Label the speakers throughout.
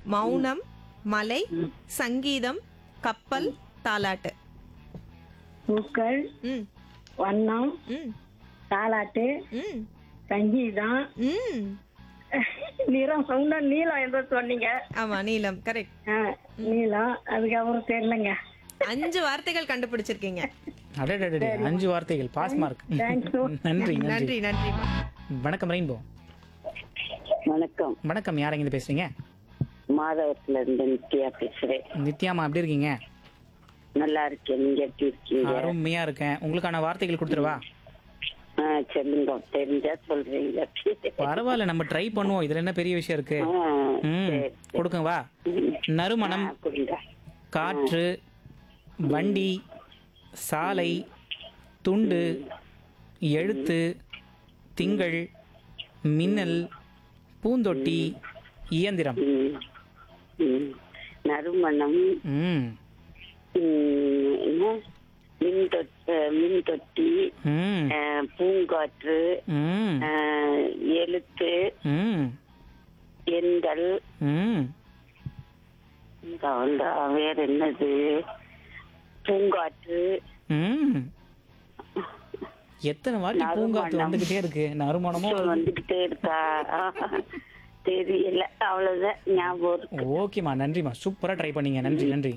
Speaker 1: மௌனம் மலை சங்கீதம் கப்பல் தாலாட்டு
Speaker 2: பூக்கள்
Speaker 1: ம்
Speaker 2: வண்ணம்
Speaker 1: ம்
Speaker 2: தாலாட்டு
Speaker 1: ம்
Speaker 2: சங்கீதம்
Speaker 1: ம்
Speaker 2: நிறம் சொன்ன நீளம் எதோ சொன்னீங்க
Speaker 1: ஆமா நீலம் கரெக்ட்
Speaker 2: ஆ, நீளம் அதுக்கப்புறம் தெரியலங்க
Speaker 1: அஞ்சு வார்த்தைகள் கண்டுபிடிச்சிருக்கீங்க
Speaker 3: அடடடடே அஞ்சு வார்த்தைகள் பாஸ் மார்க்
Speaker 2: தேங்க்யூ
Speaker 3: நன்றி நன்றி
Speaker 1: நன்றி நன்றிமா
Speaker 3: வணக்கம் ரெயின்போ
Speaker 4: வணக்கம்
Speaker 3: வணக்கம் யார் எங்க பேசுறீங்க
Speaker 4: மாதவத்துல இருந்து நித்யா பேசுறேன்
Speaker 3: நித்யாமா எப்படி இருக்கீங்க
Speaker 4: நல்லா இருக்கேன் நீங்க எப்படி இருக்கீங்க
Speaker 3: அருமையா இருக்கேன் உங்களுக்கான வார்த்தைகள் கொடுத்துருவா
Speaker 4: ஆ, சொல்லுங்க தெரிஞ்சா சொல்றீங்க
Speaker 3: பரவாயில்ல நம்ம ட்ரை பண்ணுவோம் இதுல என்ன பெரிய விஷயம் இருக்கு
Speaker 4: ஆ,
Speaker 3: ம்
Speaker 4: சரி.
Speaker 3: கொடுங்க வா நறுமணம்
Speaker 4: ஆ, கொடுங்க
Speaker 3: காற்று வண்டி சாலை துண்டு எழுத்து திங்கள் மின்னல் பூந்தொட்டி இயந்திரம்
Speaker 4: ம், ம். நறுமணம்
Speaker 3: ம்
Speaker 4: ம், என்ன மின் தொட்டி மின் தொட்டி
Speaker 3: ம்
Speaker 4: ஆ, பூங்காற்று
Speaker 3: ம்
Speaker 4: ஆ, எழுத்து
Speaker 3: ம்
Speaker 4: எண்கள்
Speaker 3: ம்
Speaker 4: அவ்வளவுதான். வேற என்னது பூங்காற்று
Speaker 3: ம் எத்தனை வாட்டி பூங்காத்து
Speaker 4: நறுமணம்.
Speaker 3: வந்துகிட்டே இருக்கு நறுமணமும்
Speaker 4: சொல் வந்துகிட்டே இருக்கா தெரியல அவ்வளவுதான் ஞாபகம் இருக்கு
Speaker 3: ஓகேம்மா நன்றிம்மா சூப்பரா ட்ரை பண்ணீங்க நன்றி நன்றி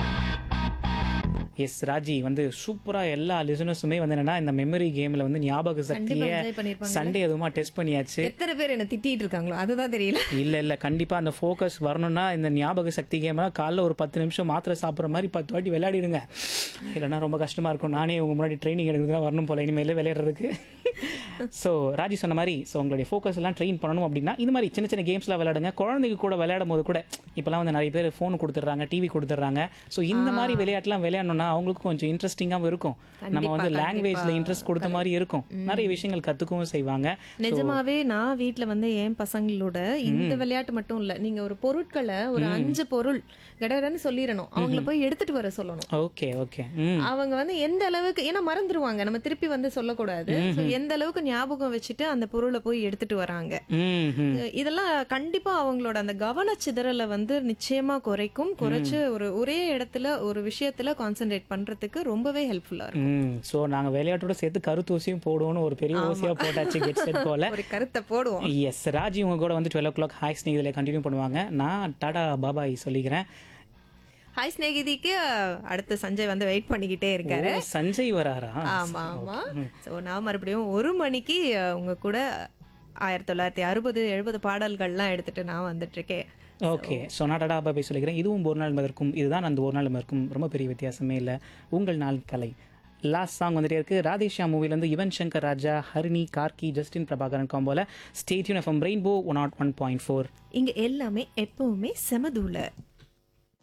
Speaker 3: எஸ் ராஜி வந்து சூப்பரா எல்லா லிசனர்ஸுமே வந்து என்னன்னா இந்த மெமரி கேம்ல வந்து ஞாபக சக்தியை
Speaker 1: enjoy பண்ணிருப்பாங்க.
Speaker 3: சண்டே எதுவுமா டெஸ்ட் பண்ணியாச்சு
Speaker 1: எத்தனை பேர் என்ன திட்டிட்டு இருக்காங்களோ அதுதான் தெரியல
Speaker 3: இல்ல இல்ல கண்டிப்பா அந்த ஃபோக்கஸ் வரணும்னா இந்த ஞாபக சக்தி கேம்ல காலைல ஒரு பத்து நிமிஷம் மாத்திரை சாப்பிட்ற மாதிரி பத்து வாட்டி விளையாடிடுங்க இல்லைன்னா ரொம்ப கஷ்டமா இருக்கும் நானே உங்க முன்னாடி ட்ரைனிங் எடுக்கிறதுக்கு தான் வரணும் போல இனிமேல் விளையாடுறதுக்கு ஸோ ராஜி சொன்ன மாதிரி ஸோ உங்களுடைய ஃபோக்கஸ் எல்லாம் ட்ரெயின் பண்ணணும் அப்படின்னா இந்த மாதிரி சின்ன சின்ன கேம்ஸ்லாம் விளையாடுங்க குழந்தைங்க கூட விளையாடும் போது கூட இப்போலாம் வந்து நிறைய பேர் ஃபோன் கொடுத்துட்றாங்க டிவி கொடுத்துட்றாங்க ஸோ இந்த மாதிரி விளையாட்டுலாம் விளையாடணும்னா அவங்களுக்கும் கொஞ்சம் இன்ட்ரெஸ்டிங்காகவும் இருக்கும் நம்ம வந்து
Speaker 1: கண்டிப்பா,
Speaker 3: லாங்குவேஜ்ல
Speaker 1: கண்டிப்பா.
Speaker 3: இன்ட்ரெஸ்ட் கொடுத்த மாதிரி இருக்கும் நிறைய விஷயங்கள் கற்றுக்கவும் செய்வாங்க
Speaker 1: நிஜமாவே நான் வீட்ல வந்து என் பசங்களோட இந்த விளையாட்டு மட்டும் இல்ல நீங்க ஒரு பொருட்களை ஒரு அஞ்சு பொருள் கடகடன்னு சொல்லிடணும் அவங்கள போய் எடுத்துட்டு வர சொல்லணும்
Speaker 3: ஓகே ஓகே ம்
Speaker 1: அவங்க வந்து எந்த அளவுக்கு ஏன்னா மறந்துருவாங்க நம்ம திருப்பி வந்து சொல்லக்கூடாது So, எந்த அளவுக்கு ஞாபகம் வச்சுட்டு அந்த பொருளை போய் எடுத்துட்டு வராங்க
Speaker 3: ம் ம்
Speaker 1: இதெல்லாம் கண்டிப்பா அவங்களோட அந்த கவன சிதறலை வந்து நிச்சயமா குறைக்கும் குறைச்சு ஒரு ஒரே இடத்துல ஒரு விஷயத்துல கான்சென்ட்ரேட் பண்றதுக்கு ரொம்பவே ஹெல்ப்ஃபுல்லா இருக்கும்
Speaker 3: ம் ஸோ நாங்கள் விளையாட்டோட சேர்த்து கருத்தூசியும் போடுவோம்னு ஒரு பெரிய ஊசியாக போட்டாச்சு கெட் செட் போல
Speaker 1: ஒரு கருத்தை போடுவோம்
Speaker 3: எஸ் ராஜி உங்க கூட வந்து twelve o'clock hi snack இதில் கண்டினியூ பண்ணுவாங்க நான் டாடா பாபாய் சொல்லிக்கிறேன்
Speaker 1: ஹாய் ஸ்நேகிதிக்கு அடுத்து சஞ்சய் வந்து வெயிட் பண்ணிக்கிட்டே இருக்காரு
Speaker 3: ஓ, சஞ்சய் வராரா
Speaker 1: ஆமா ஆமா சோ நான் மறுபடியும் ஒரு மணிக்கு அஹ், உங்க கூட ஆயிரத்தி தொள்ளாயிரத்தி அறுபது எழுபது பாடல்கள்லாம் எடுத்துட்டு நான் வந்துட்டு இருக்கேன்
Speaker 3: ஓகே ஸோ நான் டாடா பாபாய் சொல்லிக்கிறேன் இதுவும் ஒரு நாள் மதற்கும் இதுதான் அந்த ஒரு நாள் மதற்கும் ரொம்ப பெரிய வித்தியாசமே இல்லை உங்கள் நாள் கலை லாஸ்ட் சாங் வந்துட்டே இருக்கு ராதேஷா மூவிலேருந்து யுவன் சங்கர் ராஜா ஹரிணி கார்கி ஜஸ்டின் பிரபாகரன் காம்போல stay tuned FM rainbow one not one point four
Speaker 1: இங்க எல்லாமே எப்பவுமே செமதூல